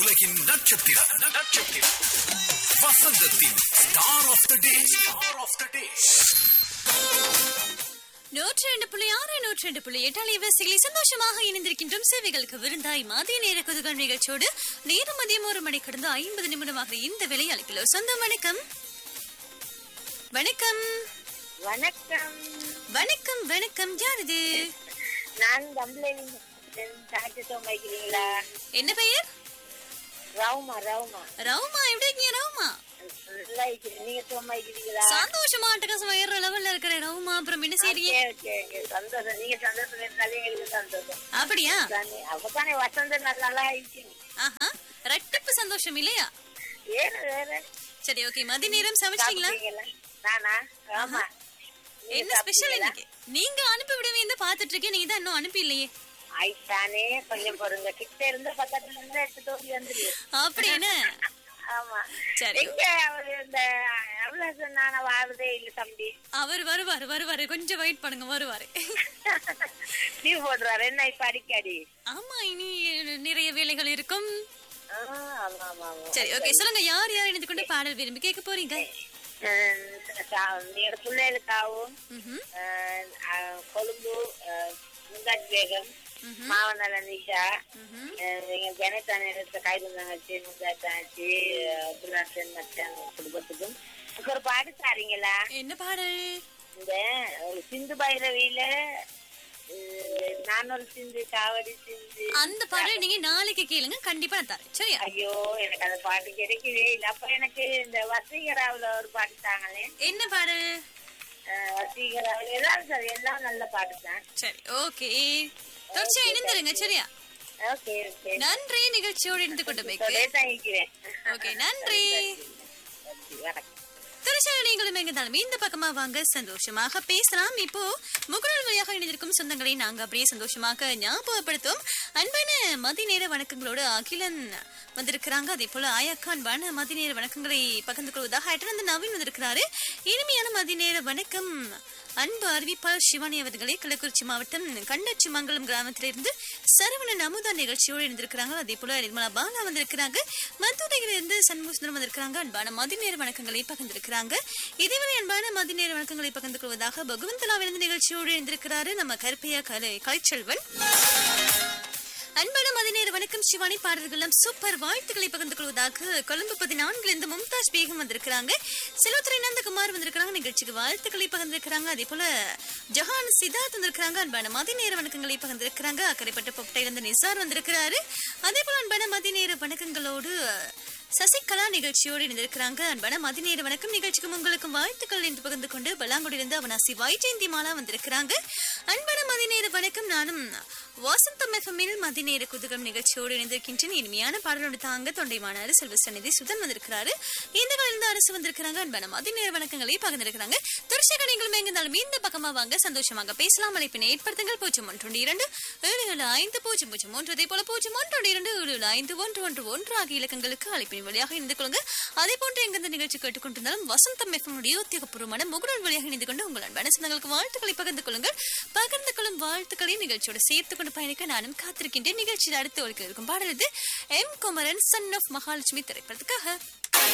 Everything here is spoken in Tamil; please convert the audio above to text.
உலகின் நட்சத்திரம் நட்சத்திரம் வசந்தத்தின் star of the day star of the day நூற்றி ரெண்டு புள்ளி ஆறு நூற்றி ரெண்டு புள்ளி எட்டு அலைவரிசைகளில் சந்தோஷமாக இணைந்திருக்கின்றோம் சேவைகளுக்கு விருந்தாய் மதிய நேர குதுகள் நிகழ்ச்சியோடு நேரம் மதியம் ஒரு மணி கடந்து ஐம்பது நிமிடமாக இந்த வேலை அழைப்பில் சொந்தம் வணக்கம் வணக்கம் வணக்கம் வணக்கம் வணக்கம் யார் இது நான் தம்பளேலி சாட்டு சோமாய்க்கிறீங்களா என்ன பெயர் ரவுமா ரவுமா ரவுமா எப்படி இருக்கீங்க ரவுமா நல்லா இருக்கிறேன் நீங்க சோமாய்க்கிறீங்களா சந்தோஷமா அட்டகாசமா ஏற லெவல்ல இருக்கிற ரவுமா அப்புறம் என்ன செய்றீங்க ஓகே ஓகே சந்தோஷம் நீங்க சந்தோஷம் இருந்தாலே எங்களுக்கு சந்தோஷம் அப்படியா தானே அப்பதானே வசந்தம் நல்லா நல்லா ஆயிடுச்சு ஆஹா ரெட்டிப்பு சந்தோஷம் இல்லையா ஏன் வேற சரி ஓகே மதிய நேரம் சமைச்சிட்டீங்களா சாப்பிட்டீங்களா? நானா ஆமா நீங்க என்ன ஸ்பெஷல் சாப்பிட்டீங்களா? இன்னைக்கு நீங்க அனுப்பி விடவே இந்த பாத்துட்டு இருக்கேன் நீங்க தான் இன்னும் அனுப்பி இல்லையே ஆயிட்டானே கொஞ்சம் பொறுங்க கிட்ட இருந்து பக்கத்துல இருந்து எடுத்துட்டு ஓடி வந்துரு அப்படி என்ன ஆமா சரி. எங்க அவரு இந்த அவ்வளவு நான வாழதே இல்ல தம்பி அவர் வருவாரு வருவாரு கொஞ்சம் வெயிட் பண்ணுங்க வருவாரு லீவ் போடுறாரு என்ன இப்ப அடிக்கடி ஆமா இனி நிறைய வேலைகள் இருக்கும் ஆ, ஆமா ஆமா ஆமா சரி ஓகே சொல்லுங்க யார் யார் இணைந்து கொண்டு பாடல் விரும்பி கேட்க போறீங்க அஹ் சா- எங்க பிள்ளைகளுக்காகவும் ம்ஹும், அஹ், அஹ், கொழும்பு அஹ், முந்தாஜ் பேகம் ம்ஹும், மாவனல நிஷா ம்ஹும். அஹ், எங்க ஜனதா நேரத்தை கைது தங்கச்சி முந்தாஜ் தங்கச்சி அப்துல்லாசன் மச்சான் குடும்பத்துக்கும் எனக்கு ஒரு பாட்டு தாரீங்களா என்ன பாடல் இந்த ஒரு சிந்து பைரவியில அஹ், நான் ஒரு சிந்து காவடி சிந்து அந்த பாடல் நீங்க நாளைக்கு கேளுங்க கண்டிப்பா நான் தரேன் சரியா ஐயோ எனக்கு அந்த பாட்டு கிடைக்கவே இல்லை அப்ப எனக்கு இந்த வசீகராவுல ஒரு பாட்டு தாங்களே என்ன பாடல் அஹ் வசீகராவுல எல்லாம் சரி எல்லாம் நல்ல பாட்டு தான் சரி ஓகே தொடர்ச்சியா இணைந்துருங்க சரியா ஓகே ஓகே நன்றி நிகழ்ச்சியோடு இணைந்து கொண்டு போய்க்கு சொல்லே தங்கிக்கிறேன் ஓகே நன்றி வணக்கம் திருச்சாலை நீங்களும் எங்கிருந்தாலும் இந்த பக்கமா வாங்க சந்தோஷமாக பேசலாம் இப்போ முகநூல் வழியாக இணைந்திருக்கும் சொந்தங்களை நாங்க அப்படியே சந்தோஷமாக ஞாபகப்படுத்தும் அன்பான மதி நேர வணக்கங்களோடு அகிலன் வந்திருக்கிறாங்க அதே போல ஆயாக்கான் வன மதி நேர வணக்கங்களை பகிர்ந்து கொள்வதாக அட்டனந்த நவீன் வந்திருக்கிறாரு இனிமையான மதி நேர வணக்கம் அன்பு அறிவிப்பாளர் சிவானி அவர்களே கள்ளக்குறிச்சி மாவட்டம் கண்ணச்சி மங்கலம் கிராமத்திலிருந்து சரவணன் அமுதா நிகழ்ச்சியோடு இருந்திருக்கிறாங்க அதே போல நிர்மலா பாலா வந்திருக்கிறாங்க மதுரையில இருந்து சண்முகசுந்தரம் வந்திருக்கிறாங்க அன்பான மதிநேர வணக்கங்களை பகிர்ந்திருக்கிறாங்க இதேவரை அன்பான மதிநேர வணக்கங்களை பகிர்ந்து கொள்வதாக பகவந்தலாவிலிருந்து நிகழ்ச்சியோடு இருந்திருக்கிறாரு நம்ம கருப்பையா கலை கலைச்செல்வன் அன்பான மதிநேர வணக்கம் சிவானி பாடல்கள் சூப்பர் வாழ்த்துக்களை பகிர்ந்து கொள்வதாக கொழும்பு பதினான்குல இருந்து மும்தாஜ் பேகம் வந்திருக்கிறாங்க செல்வத்துறை நந்தகுமார் வந்திருக்கிறாங்க நிகழ்ச்சிக்கு வாழ்த்துக்களை பகிர்ந்திருக்கிறாங்க அதே போல ஜஹான் சித்தார்த் வந்திருக்கிறாங்க அன்பான மதிநேர வணக்கங்களை பகிர்ந்திருக்கிறாங்க அக்கறைப்பட்ட பொப்டையில இருந்து நிசார் வந்திருக்கிறாரு அதே போல அன்பான மதிநேர வணக்கங்களோடு சசிகலா நிகழ்ச்சியோடு இணைந்திருக்கிறாங்க அன்பான மதிநேர வணக்கம் நிகழ்ச்சிக்கும் உங்களுக்கும் வாழ்த்துக்கள் என்று பகிர்ந்து கொண்டு பலாங்குடியிலிருந்து அவனாசி வைஜெயந்தி மாலா வந்திருக்கிறாங்க அன்பான மதிநேர வணக்கம் நானும் வாசந்தம் எஃப்எம்மில் மதிநேர குதுகம் நிகழ்ச்சியோடு இணைந்திருக்கின்றேன் இனிமையான பாடலோடு தாங்க தொண்டைமானாரு செல்வசநிதி சுதன் வந்திருக்கிறாரு இந்த கலந்து அரசு வந்திருக்கிறாங்க அன்பான மதிநேர வணக்கங்களை பகிர்ந்திருக்கிறாங்க துரிசக நீங்களும் எங்கிருந்தாலும் இந்த பக்கமா வாங்க சந்தோஷமாக பேசலாம் அழைப்பினை ஏற்படுத்துங்கள் பூஜ்ஜியம் ஒன்று இரண்டு ஏழு ஏழு ஐந்து பூஜ்ஜியம் பூஜ்ஜியம் ஒன்று அதே போல பூஜ்ஜியம் ஒன்று இரண்டு ஏழு ஏழு ஐந்து ஒன்று ஒன்று ஒன்று ஆகிய இலக்கங்களுக்கு அழைப்பின் வழியாக இணைந்து கொள்ளுங்க அதே போன்று எங்க இந்த நிகழ்ச்சி கேட்டுக்கொண்டிருந்தாலும் வசந்தம் எஃப்எம் உத்தியோகபூர்வமான முகநூல் வழியாக இணைந்து கொண்டு உங்கள் அன்பான சொந்தங்களுக்கு வாழ்த்துக்களை பகிர்ந்து கொள்ளுங்கள் பகிர்ந்து கொள்ளும் வாழ்த்துக்களை நிகழ்ச்சியோடு சேர்த்து கொண்டு பயணிக்க நானும் காத்திருக்கின்றேன் நிகழ்ச்சியில் அடுத்து ஒழிக்க இருக்கும் பாடல் இது M Kumaran son of Mahalakshmi திரைப்படத்துக்காக